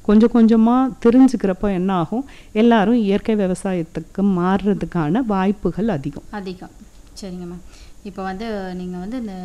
கொஞ்சம் கொஞ்சமாக தெரிஞ்சுக்கிறப்போ என்ன ஆகும் எல்லாரும் இயற்கை விவசாயத்துக்கு மாறுறதுக்கான வாய்ப்புகள் அதிகம் அதிகம் சரிங்க மேம் இப்போ வந்து நீங்கள் வந்து இந்த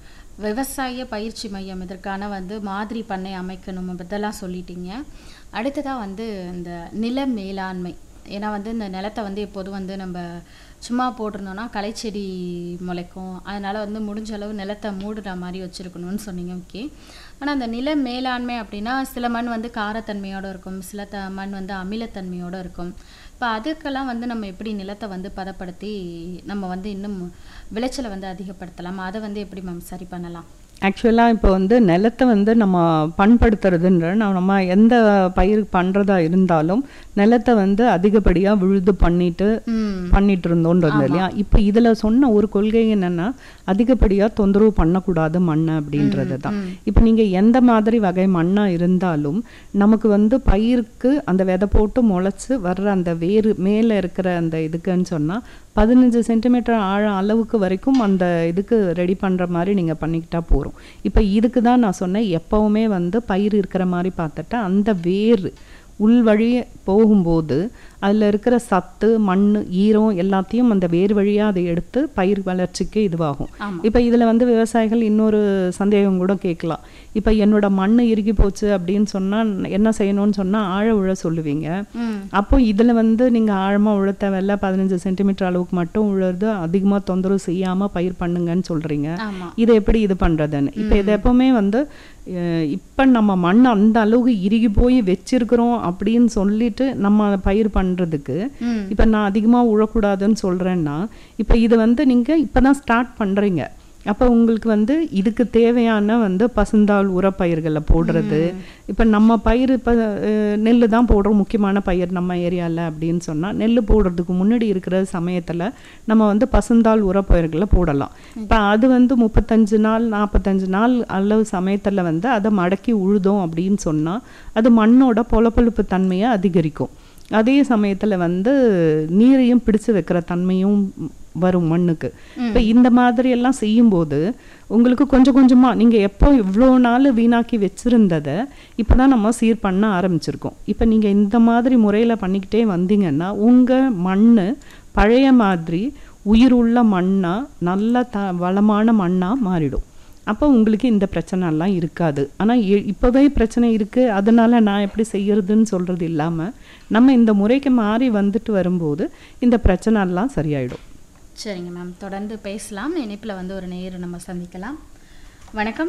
விவசாய பயிற்சி மையம் இதற்கான வந்து மாதிரி பண்ணை அமைக்கணும் இதெல்லாம் சொல்லிட்டீங்க அடுத்ததாக வந்து இந்த நில மேலாண்மை ஏன்னா வந்து இந்த நிலத்தை வந்து எப்போதும் வந்து நம்ம சும்மா போட்டிருந்தோம்னா களைச்செடி முளைக்கும் அதனால் வந்து முடிஞ்ச அளவு நிலத்தை மூடுற மாதிரி வச்சுருக்கணும்னு சொன்னீங்க ஓகே ஆனால் அந்த நில மேலாண்மை அப்படின்னா சில மண் வந்து காரத்தன்மையோடு இருக்கும் சில த மண் வந்து அமிலத்தன்மையோடு இருக்கும் இப்போ அதுக்கெல்லாம் வந்து நம்ம எப்படி நிலத்தை வந்து பதப்படுத்தி நம்ம வந்து இன்னும் விளைச்சலை வந்து அதிகப்படுத்தலாம் அதை வந்து எப்படி மேம் சரி பண்ணலாம் ஆக்சுவலாக இப்போ வந்து நிலத்தை வந்து நம்ம பண்படுத்துறதுன்ற நம்ம எந்த பயிர் பண்ணுறதா இருந்தாலும் நிலத்தை வந்து அதிகப்படியாக விழுது பண்ணிட்டு ம் பண்ணிட்டு இருந்தோன்றது இல்லையா இப்போ இதில் சொன்ன ஒரு கொள்கை என்னன்னா அதிகப்படியாக தொந்தரவு பண்ணக்கூடாது மண்ணை அப்படின்றது தான் இப்போ நீங்கள் எந்த மாதிரி வகை மண்ணாக இருந்தாலும் நமக்கு வந்து பயிருக்கு அந்த விதை போட்டு முளைச்சு வர்ற அந்த வேறு மேலே இருக்கிற அந்த இதுக்குன்னு சொன்னால் பதினஞ்சு சென்டிமீட்டர் ஆழம் அளவுக்கு வரைக்கும் அந்த இதுக்கு ரெடி பண்ணுற மாதிரி நீங்கள் பண்ணிக்கிட்டா போகிறோம் இப்போ இதுக்கு தான் நான் சொன்னேன் எப்போவுமே வந்து பயிர் இருக்கிற மாதிரி பார்த்துட்டா அந்த வேர் உள் வழியே போகும்போது அதில் இருக்கிற சத்து மண் ஈரம் எல்லாத்தையும் அந்த வேர் வழியாக அதை எடுத்து பயிர் வளர்ச்சிக்கு இதுவாகும் ஆமா. இப்போ இதில் வந்து விவசாயிகள் இன்னொரு சந்தேகம் கூட கேட்கலாம் இப்போ என்னோட மண் இறுகி போச்சு அப்படின்னு சொன்னால் என்ன செய்யணும்னு சொன்னால் ஆழ உழ சொல்லுவீங்க ம் அப்போ இதில் வந்து நீங்கள் ஆழமாக உழ தேவையில்ல பதினஞ்சு சென்டிமீட்டர் அளவுக்கு மட்டும் உழுறது அதிகமாக தொந்தரவு செய்யாமல் பயிர் பண்ணுங்கன்னு சொல்கிறீங்க ஆமா இதை எப்படி இது பண்ணுறதுன்னு இப்போ இது எப்பவுமே வந்து இப்போ நம்ம மண் அந்த அளவுக்கு இறுகி போய் வச்சிருக்கிறோம் அப்படின்னு சொல்லிட்டு நம்ம பயிர் பண்ணுறதுக்கு ம் இப்போ நான் அதிகமாக உழக்கூடாதுன்னு சொல்கிறேன்னா இப்போ இது வந்து நீங்கள் இப்போ தான் ஸ்டார்ட் பண்ணுறீங்க அப்போ உங்களுக்கு வந்து இதுக்கு தேவையான வந்து பசுந்தாள் உரப்பயிர்களை போடுறது இப்போ நம்ம பயிர் இப்போ நெல் தான் போடுறோம் முக்கியமான பயிர் நம்ம ஏரியாவில் அப்படின்னு சொன்னால் நெல் போடுறதுக்கு முன்னாடி இருக்கிற சமயத்தில் நம்ம வந்து பசுந்தாள் உரப்பயிர்களை போடலாம் இப்போ அது வந்து முப்பத்தஞ்சு நாள் நாற்பத்தஞ்சு நாள் அளவு சமயத்தில் வந்து அதை மடக்கி உழுதோம் அப்படின்னு சொன்னால் அது மண்ணோட பொலப்பொழுப்பு தன்மையை அதிகரிக்கும் அதே சமயத்தில் வந்து நீரையும் பிடிச்சு வைக்கிற தன்மையும் வரும் மண்ணுக்கு இப்போ இந்த மாதிரி எல்லாம் செய்யும்போது உங்களுக்கு கொஞ்சம் கொஞ்சமாக நீங்கள் எப்போ இவ்வளோ நாள் வீணாக்கி வச்சுருந்ததை இப்போ தான் நம்ம சீர் பண்ண ஆரம்பிச்சிருக்கோம் இப்போ நீங்கள் இந்த மாதிரி முறையில் பண்ணிக்கிட்டே வந்தீங்கன்னா உங்கள் மண் பழைய மாதிரி உயிருள்ள மண்ணாக நல்ல த வளமான மண்ணாக மாறிடும் அப்போ உங்களுக்கு இந்த பிரச்சனைலாம் இருக்காது ஆனால் இப்போவே பிரச்சனை இருக்குது அதனால நான் எப்படி செய்யறதுன்னு சொல்கிறது இல்லாமல் நம்ம இந்த முறைக்கு மாறி வந்துட்டு வரும்போது இந்த பிரச்சனைலாம் சரியாயிடும் சரிங்க மேம் தொடர்ந்து பேசலாம் இணைப்பில் வந்து ஒரு நேர் நம்ம சந்திக்கலாம் வணக்கம்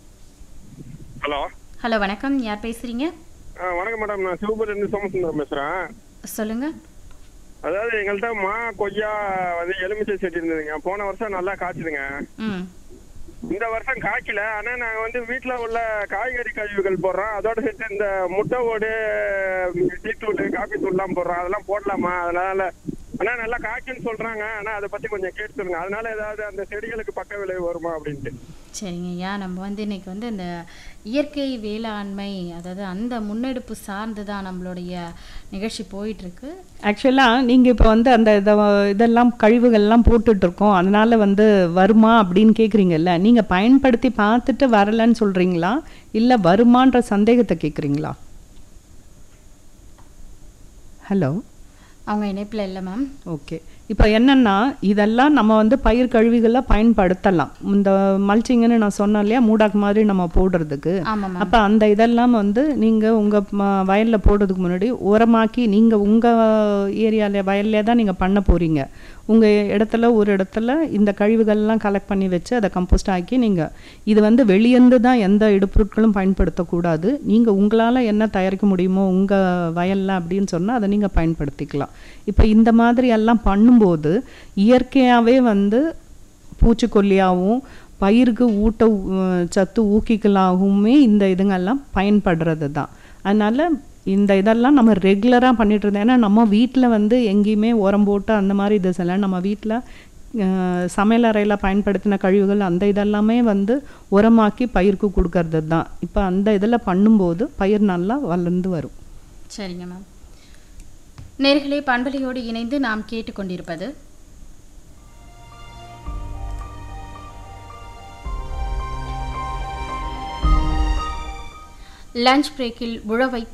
ஹலோ ஹலோ வணக்கம் யார் பேசுறீங்க ஆ வணக்கம் மேடம் நான் சிவபுரிலேருந்து சோமசுந்தரம் பேசுகிறேன் சொல்லுங்க அதாவது எங்கள்கிட்ட மா கொய்யா வந்து எலுமிச்சை செடி இருந்ததுங்க போன வருஷம் நல்லா காய்ச்சுதுங்க ம் இந்த வருஷம் காய்க்கல ஆனால் நாங்கள் வந்து வீட்டில் உள்ள காய்கறி கழிவுகள் போடுறோம் அதோட சேர்த்து இந்த முட்டை ஓடு டீ தூள் காபி தூள்லாம் போடுறோம் அதெல்லாம் போடலாமா அதனால ஆனால் நல்லா காய்ச்சுன்னு சொல்கிறாங்க ஆனால் அதை பற்றி கொஞ்சம் கேட்டு சொல்லுங்க அதனால ஏதாவது அந்த செடிகளுக்கு பக்க விளைவு வருமா அப்படின்ட்டு சரிங்க ஐயா நம்ம வந்து இன்னைக்கு வந்து இந்த இயற்கை வேளாண்மை அதாவது அந்த முன்னெடுப்பு சார்ந்து தான் நம்மளுடைய நிகழ்ச்சி போயிட்டு இருக்கு ஆக்சுவலாக நீங்கள் இப்போ வந்து அந்த இதை இதெல்லாம் கழிவுகள்லாம் போட்டுட்ருக்கோம் அதனால் வந்து வருமா அப்படின்னு கேட்குறீங்கல்ல நீங்கள் பயன்படுத்தி பார்த்துட்டு வரலன்னு சொல்கிறீங்களா இல்லை வருமான்ற சந்தேகத்தை கேட்குறீங்களா ஹலோ அவங்க இணைப்பில் இல்லை மேம் ஓகே இப்போ என்னன்னா இதெல்லாம் நம்ம வந்து பயிர் கழிவுகளை பயன்படுத்தலாம் இந்த மல்ச்சிங்கன்னு நான் சொன்னேன் இல்லையா மூடாக்கு மாதிரி நம்ம போடுறதுக்கு ஆமாம் மேம் அப்போ அந்த இதெல்லாம் வந்து நீங்கள் உங்கள் வயலில் போடுறதுக்கு முன்னாடி உரமாக்கி நீங்கள் உங்கள் ஏரியாவில் வயல்லே தான் நீங்கள் பண்ண போகிறீங்க உங்கள் இடத்துல ஒரு இடத்துல இந்த கழிவுகள்லாம் கலெக்ட் பண்ணி வச்சு அதை கம்போஸ்ட் ஆக்கி நீங்கள் இது வந்து வெளியேந்து தான் எந்த இடுப்பொருட்களும் பயன்படுத்தக்கூடாது நீங்கள் உங்களால் என்ன தயாரிக்க முடியுமோ உங்கள் வயலில் அப்படின்னு சொன்னால் அதை நீங்கள் பயன்படுத்திக்கலாம் இப்போ இந்த மாதிரி எல்லாம் பண்ணும்போது இயற்கையாகவே வந்து பூச்சிக்கொல்லியாகவும் பயிருக்கு ஊட்ட உ- சத்து ஊக்கிகளாகவுமே இந்த இதுங்கெல்லாம் பயன்படுறது தான் அதனால் இந்த இதெல்லாம் நம்ம ரெகுலராக பண்ணிட்டு இருந்தோம் ஏன்னா நம்ம வீட்டில் வந்து எங்கேயுமே உரம் போட்டு அந்த மாதிரி இது செய்யலாம் நம்ம வீட்டில் சமையல் அறையில் பயன்படுத்தின கழிவுகள் அந்த இதெல்லாமே வந்து உரமாக்கி பயிருக்கு கொடுக்கறது தான் இப்போ அந்த இதில் பண்ணும்போது பயிர் நல்லா வளர்ந்து வரும் சரிங்க மேம் நேர்களே பண்பலையோடு இணைந்து நாம் கேட்டுக்கொண்டிருப்பது லஞ்ச் பிரேக்கில் உழவை